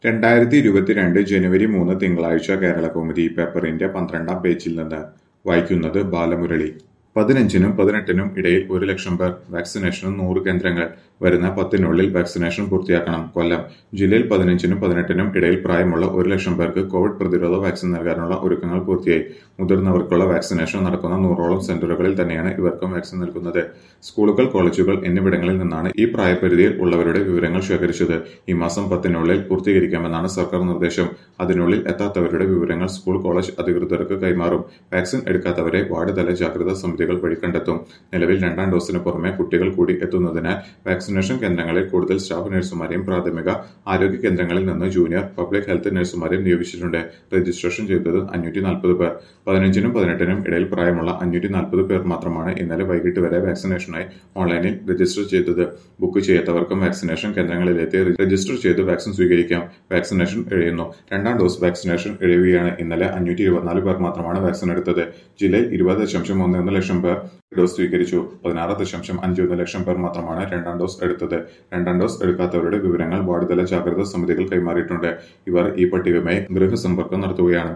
രണ്ടായിരത്തി ഇരുപത്തിരണ്ട് ജനുവരി മൂന്ന് തിങ്കളാഴ്ച കേരളകൗമുദി പേപ്പറിന്റെ പന്ത്രണ്ടാം പേജിൽ നിന്ന് വായിക്കുന്നത് ബാലമുരളി പതിനഞ്ചിനും പതിനെട്ടിനും ഇടയിൽ ഒരു ലക്ഷം പേർ വാക്സിനേഷന് നൂറ് കേന്ദ്രങ്ങൾ വരുന്ന പത്തിനുള്ളിൽ വാക്സിനേഷൻ പൂർത്തിയാക്കണം കൊല്ലം ജില്ലയിൽ പതിനഞ്ചിനും പതിനെട്ടിനും ഇടയിൽ പ്രായമുള്ള ഒരു ലക്ഷം പേർക്ക് കോവിഡ് പ്രതിരോധ വാക്സിൻ നൽകാനുള്ള ഒരുക്കങ്ങൾ പൂർത്തിയായി മുതിർന്നവർക്കുള്ള വാക്സിനേഷൻ നടക്കുന്ന നൂറോളം സെന്ററുകളിൽ തന്നെയാണ് ഇവർക്കും വാക്സിൻ നൽകുന്നത് സ്കൂളുകൾ കോളേജുകൾ എന്നിവിടങ്ങളിൽ നിന്നാണ് ഈ പ്രായപരിധിയിൽ ഉള്ളവരുടെ വിവരങ്ങൾ ശേഖരിച്ചത് ഈ മാസം പത്തിനുള്ളിൽ പൂർത്തീകരിക്കാമെന്നാണ് സർക്കാർ നിർദ്ദേശം അതിനുള്ളിൽ എത്താത്തവരുടെ വിവരങ്ങൾ സ്കൂൾ കോളേജ് അധികൃതർക്ക് കൈമാറും വാക്സിൻ എടുക്കാത്തവരെ വാർഡ് തല ജാഗ്രതാ സമിതികൾ വഴി കണ്ടെത്തും നിലവിൽ രണ്ടാം ഡോസിന് പുറമെ കുട്ടികൾ കൂടി എത്തുന്നതിനാൽ വാക്സിനേഷൻ കേന്ദ്രങ്ങളിൽ കൂടുതൽ സ്റ്റാഫ് നഴ്സുമാരെയും പ്രാഥമിക ആരോഗ്യ കേന്ദ്രങ്ങളിൽ നിന്ന് ജൂനിയർ പബ്ലിക് ഹെൽത്ത് നഴ്സുമാരെയും നിയോഗിച്ചിട്ടുണ്ട് രജിസ്ട്രേഷൻ ചെയ്തത് അഞ്ഞൂറ്റി നാൽപ്പത് പേർ പതിനഞ്ചിനും പതിനെട്ടിനും ഇടയിൽ പ്രായമുള്ള അഞ്ഞൂറ്റി നാൽപ്പത് പേർ മാത്രമാണ് ഇന്നലെ വൈകിട്ട് വരെ വാക്സിനേഷനായി ഓൺലൈനിൽ രജിസ്റ്റർ ചെയ്തത് ബുക്ക് ചെയ്യാത്തവർക്കും വാക്സിനേഷൻ കേന്ദ്രങ്ങളിലെത്തി രജിസ്റ്റർ ചെയ്ത് വാക്സിൻ സ്വീകരിക്കാം വാക്സിനേഷൻ എഴുതുന്നു രണ്ടാം ഡോസ് വാക്സിനേഷൻ എഴുതുകയാണ് ഇന്നലെ അഞ്ഞൂറ്റി ഇരുപത്തിനാല് പേർ മാത്രമാണ് വാക്സിൻ എടുത്തത് ജില്ലയിൽ ഇരുപത് ദശാംശം ഒന്ന് ഒന്ന് ലക്ഷം പേർ ഡോസ് സ്വീകരിച്ചു പതിനാറ് ദശാംശം അഞ്ച് ഒന്ന് ലക്ഷം പേർ മാത്രമാണ് രണ്ടാം ഡോസ് എടുത്തത് രണ്ടാം ഡോസ് എടുക്കാത്തവരുടെ വിവരങ്ങൾ വാർഡ് തല ജാഗ്രതാ സമിതികൾ കൈമാറിയിട്ടുണ്ട് ഇവർ ഈ പട്ടികയുമായി ഗൃഹസമ്പർക്കം നടത്തുകയാണ്